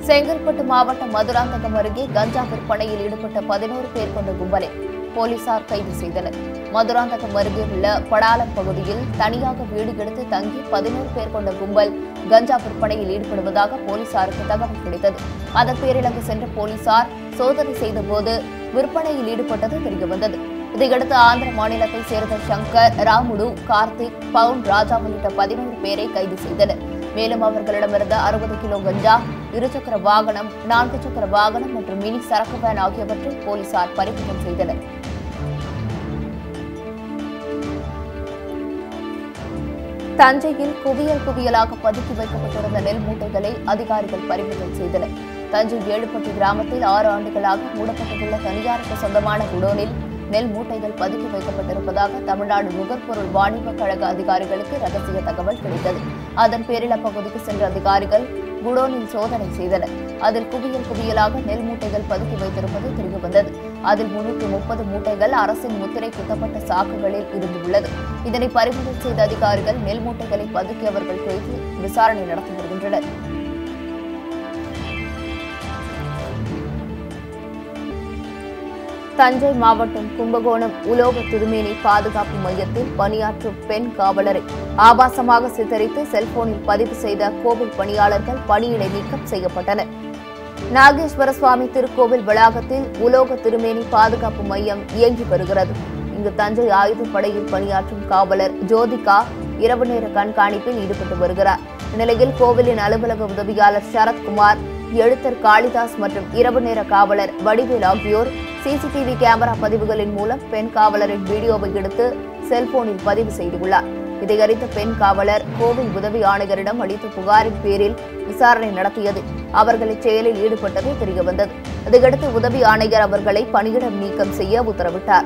செங்கல்பட்டு மாவட்டம் மதுராந்தகம் அருகே கஞ்சா விற்பனையில் ஈடுபட்ட பதினோரு பேர் கொண்ட கும்பலை போலீசார் கைது செய்தனர் மதுராந்தகம் அருகே உள்ள படாலம் பகுதியில் தனியாக வீடு எடுத்து தங்கி பதினோரு பேர் கொண்ட கும்பல் கஞ்சா விற்பனையில் ஈடுபடுவதாக போலீசாருக்கு தகவல் கிடைத்தது அதன் பேரில் அங்கு சென்ற போலீசார் சோதனை செய்தபோது விற்பனையில் ஈடுபட்டது தெரியவந்தது இதையடுத்து ஆந்திர மாநிலத்தை சேர்ந்த சங்கர் ராமுடு கார்த்திக் பவுன் ராஜா உள்ளிட்ட பதினோரு பேரை கைது செய்தனர் மேலும் அவர்களிடமிருந்த அறுபது கிலோ கஞ்சா இருசக்கர வாகனம் நான்கு சக்கர வாகனம் மற்றும் மினி சரக்கு வேன் ஆகியவற்றை போலீசார் பறிமுதல் செய்தனர் தஞ்சையில் குவியல் குவியலாக பதுக்கி வைக்கப்பட்டிருந்த நெல் மூட்டைகளை அதிகாரிகள் பறிமுதல் செய்தனர் தஞ்சை ஏழுப்பட்டி கிராமத்தில் ஆறு ஆண்டுகளாக மூடப்பட்டுள்ள தனியாருக்கு சொந்தமான குடோனில் நெல் மூட்டைகள் பதுக்கி வைக்கப்பட்டிருப்பதாக தமிழ்நாடு நுகர்பொருள் வாணிப கழக அதிகாரிகளுக்கு ரகசிய தகவல் கிடைத்தது அதன் பேரில் அப்பகுதிக்கு சென்ற அதிகாரிகள் குடோனில் சோதனை செய்தனர் அதில் குவியல் குவியலாக நெல் மூட்டைகள் பதுக்கி வைத்திருப்பது தெரியவந்தது அதில் முன்னூற்று முப்பது மூட்டைகள் அரசின் முத்திரை குத்தப்பட்ட சாக்குகளில் இருந்துள்ளது இதனை பறிமுதல் செய்த அதிகாரிகள் நெல் மூட்டைகளை பதுக்கியவர்கள் குறித்து விசாரணை நடத்தி வருகின்றனர் தஞ்சை மாவட்டம் கும்பகோணம் உலோக திருமேனி பாதுகாப்பு மையத்தில் பணியாற்றும் பெண் காவலரை ஆபாசமாக சித்தரித்து செல்போனில் பதிவு செய்த கோவில் பணியாளர்கள் பணியிடை நீக்கம் செய்யப்பட்டனர் நாகேஸ்வர சுவாமி திருக்கோவில் வளாகத்தில் உலோக திருமேனி பாதுகாப்பு மையம் இயங்கி வருகிறது இங்கு தஞ்சை ஆயுதப்படையில் பணியாற்றும் காவலர் ஜோதிகா இரவு நேர கண்காணிப்பில் ஈடுபட்டு வருகிறார் இந்நிலையில் கோவிலின் அலுவலக உதவியாளர் சரத்குமார் எழுத்தர் காளிதாஸ் மற்றும் இரவு நேர காவலர் வடிவேல் ஆகியோர் சிசிடிவி கேமரா பதிவுகளின் மூலம் பெண் காவலரின் வீடியோவை எடுத்து செல்போனில் பதிவு செய்துள்ளார் இதை அறிந்த பெண் காவலர் கோவில் உதவி ஆணையரிடம் அளித்த புகாரின் பேரில் விசாரணை நடத்தியது அவர்கள் இச்செயலில் ஈடுபட்டது தெரியவந்தது இதையடுத்து உதவி ஆணையர் அவர்களை பணியிடம் நீக்கம் செய்ய உத்தரவிட்டார்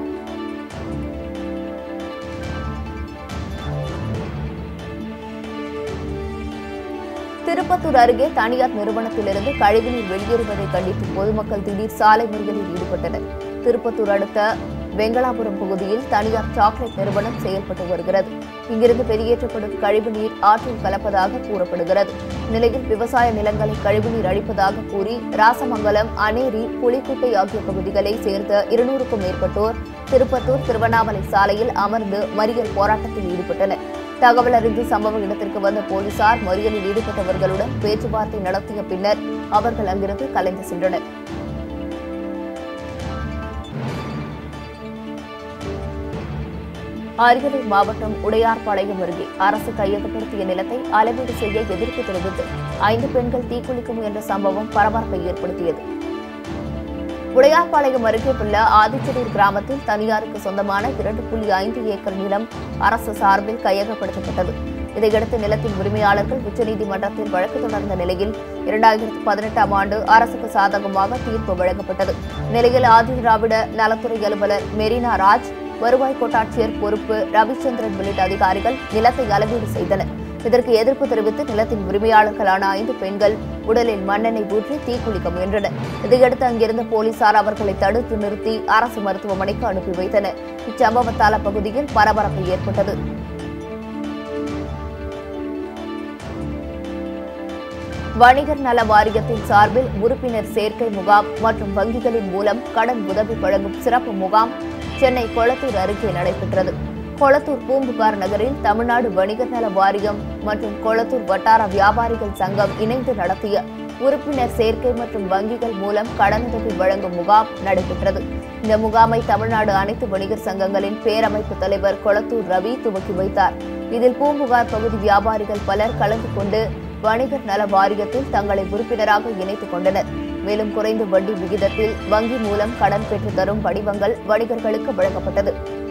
திருப்பத்தூர் அருகே தனியார் நிறுவனத்திலிருந்து கழிவுநீர் வெளியேறுவதை கண்டித்து பொதுமக்கள் திடீர் சாலை மறியலில் ஈடுபட்டனர் திருப்பத்தூர் அடுத்த வெங்களாபுரம் பகுதியில் தனியார் சாக்லேட் நிறுவனம் செயல்பட்டு வருகிறது இங்கிருந்து வெளியேற்றப்படும் கழிவுநீர் ஆற்றில் கலப்பதாக கூறப்படுகிறது நிலையில் விவசாய நிலங்களை கழிவுநீர் அழிப்பதாக கூறி ராசமங்கலம் அனேரி புலிக்குட்டை ஆகிய பகுதிகளை சேர்ந்த இருநூறுக்கும் மேற்பட்டோர் திருப்பத்தூர் திருவண்ணாமலை சாலையில் அமர்ந்து மறியல் போராட்டத்தில் ஈடுபட்டனர் தகவல் அறிந்து சம்பவ இடத்திற்கு வந்த போலீசார் மறியலில் ஈடுபட்டவர்களுடன் பேச்சுவார்த்தை நடத்திய பின்னர் அவர்கள் அங்கிருந்து கலைந்து சென்றனர் அரியலூர் மாவட்டம் உடையார்பாளையம் அருகே அரசு கையகப்படுத்திய நிலத்தை அளவீடு செய்ய எதிர்ப்பு தெரிவித்து ஐந்து பெண்கள் தீக்குளிக்க முயன்ற சம்பவம் பரபரப்பை ஏற்படுத்தியது உடையார்பாளையம் அருகே உள்ள ஆதிச்செடியூர் கிராமத்தில் தனியாருக்கு சொந்தமான இரண்டு புள்ளி ஐந்து ஏக்கர் நிலம் அரசு சார்பில் கையகப்படுத்தப்பட்டது இதையடுத்து நிலத்தின் உரிமையாளர்கள் உச்சநீதிமன்றத்தில் வழக்கு தொடர்ந்த நிலையில் இரண்டாயிரத்து பதினெட்டாம் ஆண்டு அரசுக்கு சாதகமாக தீர்ப்பு வழங்கப்பட்டது நிலையில் ஆதி திராவிட நலத்துறை அலுவலர் மெரினா ராஜ் வருவாய் கோட்டாட்சியர் பொறுப்பு ரவிச்சந்திரன் உள்ளிட்ட அதிகாரிகள் நிலத்தை அளவீடு செய்தனர் இதற்கு எதிர்ப்பு தெரிவித்து நிலத்தின் உரிமையாளர்களான ஐந்து பெண்கள் உடலில் மண்ணெண்ணெய் ஊற்றி தீக்குளிக்க முயன்றனர் இதையடுத்து அங்கிருந்த போலீசார் அவர்களை தடுத்து நிறுத்தி அரசு மருத்துவமனைக்கு அனுப்பி வைத்தனர் இச்சம்பவத்தால் அப்பகுதியில் பரபரப்பு ஏற்பட்டது வணிகர் நல வாரியத்தின் சார்பில் உறுப்பினர் சேர்க்கை முகாம் மற்றும் வங்கிகளின் மூலம் கடன் உதவி வழங்கும் சிறப்பு முகாம் சென்னை கொளத்தூர் அருகே நடைபெற்றது கொளத்தூர் பூம்புகார் நகரில் தமிழ்நாடு வணிகர் நல வாரியம் மற்றும் கொளத்தூர் வட்டார வியாபாரிகள் சங்கம் இணைந்து நடத்திய உறுப்பினர் சேர்க்கை மற்றும் வங்கிகள் மூலம் கடனுதவி வழங்கும் முகாம் நடைபெற்றது இந்த முகாமை தமிழ்நாடு அனைத்து வணிகர் சங்கங்களின் பேரமைப்பு தலைவர் கொளத்தூர் ரவி துவக்கி வைத்தார் இதில் பூம்புகார் பகுதி வியாபாரிகள் பலர் கலந்து கொண்டு வணிகர் நல வாரியத்தில் தங்களை உறுப்பினராக இணைத்துக் கொண்டனர் மேலும் குறைந்த வட்டி விகிதத்தில் வங்கி மூலம் கடன் பெற்று தரும் படிவங்கள் வணிகர்களுக்கு வழங்கப்பட்டது